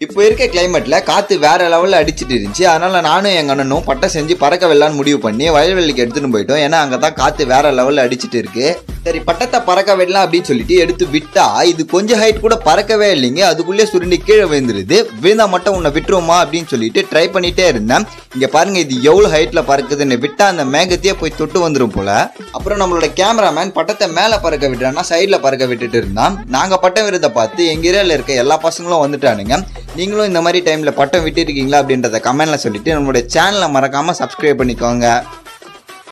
இப்போ இருக்க கிளைமேட்ல காத்து வேற லெவல்ல அடிச்சிட்டு இருந்துச்சு அதனால நானும் எங்க அண்ணனும் பட்டம் செஞ்சு பறக்க வெல்லான்னு முடிவு பண்ணி வயல்வெளிக்கு எடுத்துட்டு போயிட்டோம் ஏன்னா அங்கதான் காத்து வேற லெவல்ல அடிச்சிட்டு இருக்கு சரி பட்டத்தை பறக்க விடலாம் அப்படின்னு சொல்லிட்டு எடுத்து விட்டா இது கொஞ்சம் ஹைட் கூட பறக்கவே இல்லைங்க அதுக்குள்ளே சுருண்டி கீழே விழுந்துருது விழுந்தா மட்டும் உன்னை விட்டுருவோமா அப்படின்னு சொல்லிட்டு ட்ரை பண்ணிட்டே இருந்தேன் இங்க பாருங்க இது எவ்வளவு ஹைட்ல பறக்குதுன்னு விட்டா அந்த மேகத்தையே போய் தொட்டு வந்துரும் போல அப்புறம் நம்மளோட கேமராமேன் பட்டத்தை மேல பறக்க விடுறான்னா சைட்ல பறக்க விட்டுட்டு இருந்தான் நாங்க பட்டம் விருதை பார்த்து எங்க ஏரியால இருக்க எல்லா பசங்களும் வந்துட்டானுங்க நீங்களும் இந்த மாதிரி டைம்ல பட்டம் விட்டுருக்கீங்களா அப்படின்றத கமெண்ட்ல சொல்லிட்டு நம்மளுடைய சேனலை மறக்காம சப்ஸ்கிரைப் பண்ணிக்கோங்க